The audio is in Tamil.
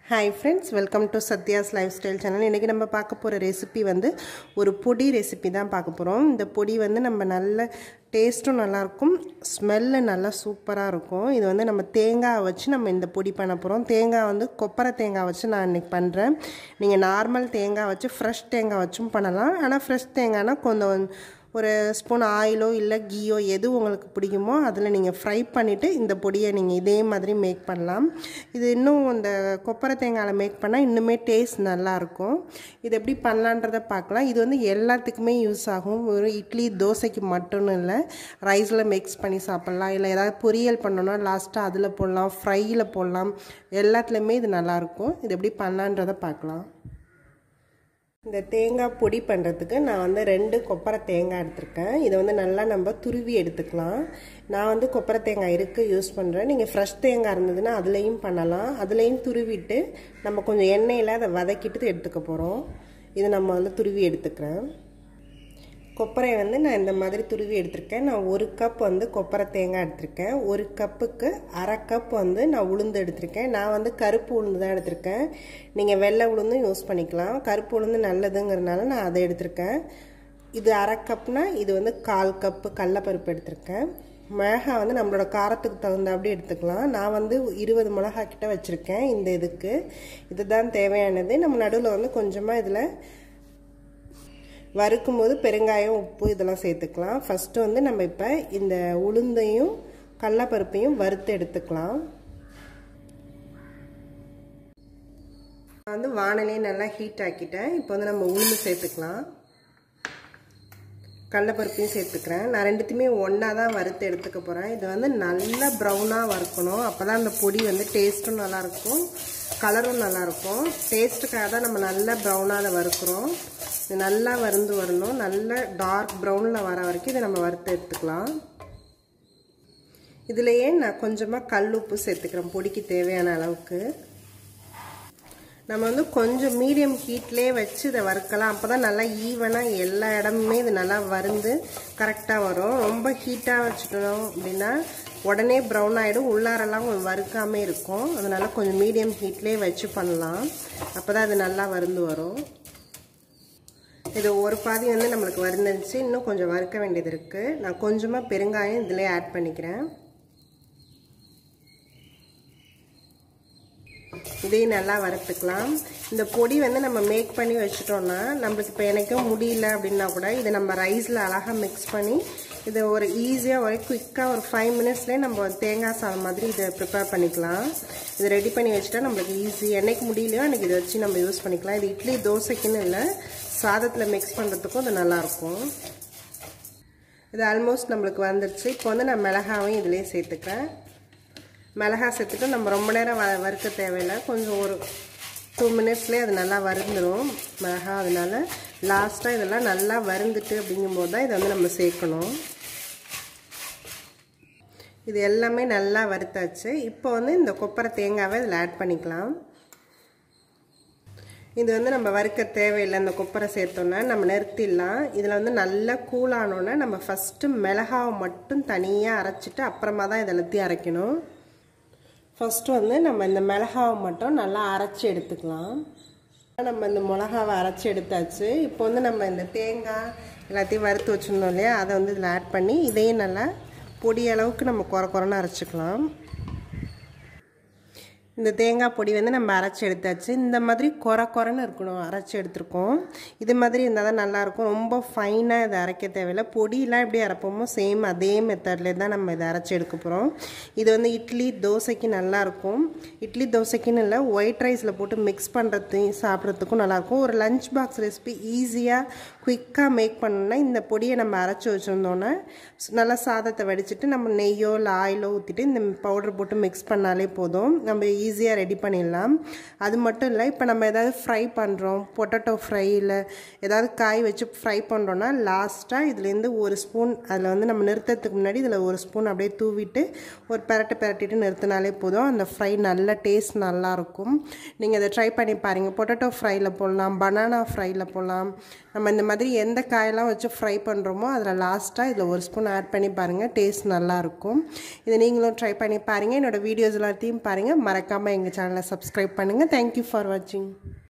ஹாய் ஃப்ரெண்ட்ஸ் வெல்கம் டு சத்யாஸ் லைஃப் ஸ்டைல் சேனல் இன்றைக்கி நம்ம பார்க்க போகிற ரெசிபி வந்து ஒரு பொடி ரெசிபி தான் பார்க்க போகிறோம் இந்த பொடி வந்து நம்ம நல்ல டேஸ்ட்டும் நல்லாயிருக்கும் ஸ்மெல்லு நல்லா சூப்பராக இருக்கும் இது வந்து நம்ம தேங்காய் வச்சு நம்ம இந்த பொடி பண்ண போகிறோம் தேங்காய் வந்து கொப்பரை தேங்காய் வச்சு நான் இன்றைக்கி பண்ணுறேன் நீங்கள் நார்மல் தேங்காய் வச்சு ஃப்ரெஷ் தேங்காய் வச்சும் பண்ணலாம் ஆனால் ஃப்ரெஷ் தேங்காய்னா கொஞ்சம் ஒரு ஸ்பூன் ஆயிலோ இல்லை கீயோ எது உங்களுக்கு பிடிக்குமோ அதில் நீங்கள் ஃப்ரை பண்ணிவிட்டு இந்த பொடியை நீங்கள் இதே மாதிரி மேக் பண்ணலாம் இது இன்னும் இந்த கொப்பரை தேங்காயில் மேக் பண்ணால் இன்னுமே டேஸ்ட் நல்லாயிருக்கும் இது எப்படி பண்ணலான்றதை பார்க்கலாம் இது வந்து எல்லாத்துக்குமே யூஸ் ஆகும் ஒரு இட்லி தோசைக்கு மட்டும் இல்லை ரைஸில் மிக்ஸ் பண்ணி சாப்பிட்லாம் இல்லை ஏதாவது பொரியல் பண்ணோன்னா லாஸ்ட்டாக அதில் போடலாம் ஃப்ரையில் போடலாம் எல்லாத்துலேயுமே இது நல்லாயிருக்கும் இது எப்படி பண்ணலான்றதை பார்க்கலாம் இந்த தேங்காய் பொடி பண்ணுறதுக்கு நான் வந்து ரெண்டு கொப்பரை தேங்காய் எடுத்திருக்கேன் இதை வந்து நல்லா நம்ம துருவி எடுத்துக்கலாம் நான் வந்து கொப்பரை தேங்காய் இருக்குது யூஸ் பண்ணுறேன் நீங்கள் ஃப்ரெஷ் தேங்காய் இருந்ததுன்னா அதுலேயும் பண்ணலாம் அதுலேயும் துருவிட்டு நம்ம கொஞ்சம் எண்ணெயில் அதை வதக்கிட்டு எடுத்துக்க போகிறோம் இது நம்ம வந்து துருவி எடுத்துக்கிறேன் கொப்பரையை வந்து நான் இந்த மாதிரி துருவி எடுத்திருக்கேன் நான் ஒரு கப் வந்து கொப்பரை தேங்காய் எடுத்திருக்கேன் ஒரு கப்புக்கு அரை கப் வந்து நான் உளுந்து எடுத்திருக்கேன் நான் வந்து கருப்பு உளுந்து தான் எடுத்திருக்கேன் நீங்கள் வெள்ளை உளுந்தும் யூஸ் பண்ணிக்கலாம் கருப்பு உளுந்து நல்லதுங்கிறதுனால நான் அதை எடுத்திருக்கேன் இது அரை கப்னா இது வந்து கால் கப்பு கடலப்பருப்பு எடுத்திருக்கேன் மிளகா வந்து நம்மளோட காரத்துக்கு தகுந்த அப்படி எடுத்துக்கலாம் நான் வந்து இருபது மிளகா கிட்ட வச்சுருக்கேன் இந்த இதுக்கு இதுதான் தேவையானது நம்ம நடுவில் வந்து கொஞ்சமாக இதில் வறுக்கும் போது பெருங்காயம் உப்பு இதெல்லாம் சேர்த்துக்கலாம் ஃபஸ்ட்டு வந்து நம்ம இப்போ இந்த உளுந்தையும் கடலப்பருப்பையும் வறுத்து எடுத்துக்கலாம் நான் வந்து வானலையும் நல்லா ஹீட் ஆக்கிட்டேன் இப்போ வந்து நம்ம உளுந்து சேர்த்துக்கலாம் கடலப்பருப்பையும் சேர்த்துக்கிறேன் நான் ரெண்டுத்தையுமே ஒன்றா தான் வறுத்து எடுத்துக்க போகிறேன் இது வந்து நல்லா ப்ரௌனாக வறுக்கணும் அப்போ தான் அந்த பொடி வந்து டேஸ்ட்டும் நல்லாயிருக்கும் கலரும் நல்லாயிருக்கும் டேஸ்ட்டுக்காக தான் நம்ம நல்லா ப்ரௌனாக அதை வறுக்கிறோம் இது நல்லா வருந்து வரணும் நல்ல டார்க் ப்ரௌனில் வர வரைக்கும் இதை நம்ம வறுத்து எடுத்துக்கலாம் இதுலேயே நான் கொஞ்சமாக கல் உப்பு சேர்த்துக்கிறேன் பொடிக்கு தேவையான அளவுக்கு நம்ம வந்து கொஞ்சம் மீடியம் ஹீட்லேயே வச்சு இதை வறுக்கலாம் அப்போ தான் நல்லா ஈவனாக எல்லா இடமுமே இது நல்லா வருந்து கரெக்டாக வரும் ரொம்ப ஹீட்டாக வச்சுட்டோம் அப்படின்னா உடனே ப்ரௌன் ஆகிடும் உள்ளாரெல்லாம் வறுக்காமல் இருக்கும் அதனால் கொஞ்சம் மீடியம் ஹீட்லேயே வச்சு பண்ணலாம் அப்போ தான் அது நல்லா வருந்து வரும் இது ஒரு பாதி வந்து நம்மளுக்கு வருந்துச்சு இன்னும் கொஞ்சம் வறுக்க வேண்டியது இருக்குது நான் கொஞ்சமாக பெருங்காயம் இதிலே ஆட் பண்ணிக்கிறேன் இதையும் நல்லா வறுத்துக்கலாம் இந்த பொடி வந்து நம்ம மேக் பண்ணி வச்சுட்டோம்னா நம்மளுக்கு இப்போ எனக்கும் முடியல அப்படின்னா கூட இதை நம்ம ரைஸில் அழகாக மிக்ஸ் பண்ணி இதை ஒரு ஈஸியாக ஒரு குயிக்காக ஒரு ஃபைவ் மினிட்ஸ்லேயே நம்ம தேங்காய் சாதம் மாதிரி இதை ப்ரிப்பேர் பண்ணிக்கலாம் இதை ரெடி பண்ணி வச்சுட்டா நம்மளுக்கு ஈஸி என்னைக்கு முடியலையோ அன்றைக்கி இதை வச்சு நம்ம யூஸ் பண்ணிக்கலாம் இது இட்லி தோசைக்குன்னு இல்லை சாதத்தில் மிக்ஸ் பண்ணுறதுக்கும் இது நல்லாயிருக்கும் இது ஆல்மோஸ்ட் நம்மளுக்கு வந்துடுச்சு இப்போ வந்து நான் மிளகாவையும் இதிலே சேர்த்துக்கிறேன் மிளகா சேர்த்துட்டு நம்ம ரொம்ப நேரம் வ வறுக்க தேவையில்லை கொஞ்சம் ஒரு டூ மினிட்ஸ்லேயே அது நல்லா வறுந்துடும் மிளகா அதனால லாஸ்ட்டாக இதெல்லாம் நல்லா வறுந்துட்டு அப்படிங்கும்போது தான் இதை வந்து நம்ம சேர்க்கணும் இது எல்லாமே நல்லா வறுத்தாச்சு இப்போ வந்து இந்த கொப்பரை தேங்காவை இதில் ஆட் பண்ணிக்கலாம் இது வந்து நம்ம வறுக்க தேவையில்லை இந்த கொப்பரை சேர்த்தோன்னா நம்ம நிறுத்திடலாம் இதில் வந்து நல்லா கூலானோன்னா நம்ம ஃபஸ்ட்டு மிளகாவை மட்டும் தனியாக அரைச்சிட்டு அப்புறமா தான் இதை எல்லாத்தையும் அரைக்கணும் ஃபஸ்ட்டு வந்து நம்ம இந்த மிளகாவை மட்டும் நல்லா அரைச்சி எடுத்துக்கலாம் நம்ம இந்த மிளகாவை அரைச்சி எடுத்தாச்சு இப்போ வந்து நம்ம இந்த தேங்காய் எல்லாத்தையும் வறுத்து வச்சுருந்தோம் இல்லையா அதை வந்து இதில் ஆட் பண்ணி இதையும் நல்லா பொடி அளவுக்கு நம்ம குறை குறைன்னு அரைச்சிக்கலாம் இந்த தேங்காய் பொடி வந்து நம்ம அரைச்சி எடுத்தாச்சு இந்த மாதிரி குறை குறைன்னு இருக்கணும் அரைச்சி எடுத்துருக்கோம் இது மாதிரி இருந்தால் தான் நல்லாயிருக்கும் ரொம்ப ஃபைனாக இதை அரைக்க தேவையில்லை பொடியெலாம் எப்படி அரைப்போமோ சேம் அதே மெத்தட்லேயே தான் நம்ம இதை அரைச்சி எடுக்க போகிறோம் இது வந்து இட்லி தோசைக்கு நல்லாயிருக்கும் இட்லி தோசைக்குன்னு இல்லை ஒயிட் ரைஸில் போட்டு மிக்ஸ் பண்ணுறதையும் சாப்பிட்றதுக்கும் நல்லாயிருக்கும் ஒரு லஞ்ச் பாக்ஸ் ரெசிபி ஈஸியாக குயிக்காக மேக் பண்ணணுன்னா இந்த பொடியை நம்ம அரைச்சி வச்சுருந்தோன்னா நல்லா சாதத்தை வடிச்சிட்டு நம்ம நெய்யோ இல்லை ஆயிலோ ஊற்றிட்டு இந்த பவுடர் போட்டு மிக்ஸ் பண்ணாலே போதும் நம்ம ஈஸியாக ரெடி பண்ணிடலாம் அது மட்டும் இல்லை இப்போ நம்ம ஏதாவது ஃப்ரை பண்ணுறோம் பொட்டேட்டோ ஃப்ரை இல்லை ஏதாவது காய் வச்சு ஃப்ரை பண்ணுறோன்னா லாஸ்ட்டாக இதுலேருந்து ஒரு ஸ்பூன் அதில் வந்து நம்ம நிறுத்துறதுக்கு முன்னாடி இதில் ஒரு ஸ்பூன் அப்படியே தூவிட்டு ஒரு பெரட்டு பெரட்டிட்டு நிறுத்தினாலே போதும் அந்த ஃப்ரை நல்ல டேஸ்ட் நல்லாயிருக்கும் நீங்கள் அதை ட்ரை பண்ணி பாருங்கள் பொட்டேட்டோ ஃப்ரையில் போடலாம் பனானா ஃப்ரையில் போடலாம் நம்ம இந்த மாதிரி எந்த காயெல்லாம் வச்சு ஃப்ரை பண்ணுறோமோ அதில் லாஸ்ட்டாக இதில் ஒரு ஸ்பூன் ஆட் பண்ணி பாருங்கள் டேஸ்ட் நல்லாயிருக்கும் இதை நீங்களும் ட்ரை பண்ணி பாருங்கள் என்னோடய வீடியோஸ் எல்லாத்தையும் பாருங்கள் மறக்காமல் மறக்காமல் எங்கள் சேனலை சப்ஸ்கிரைப் பண்ணுங்கள் தேங்க்யூ ஃபார் வாட்சிங்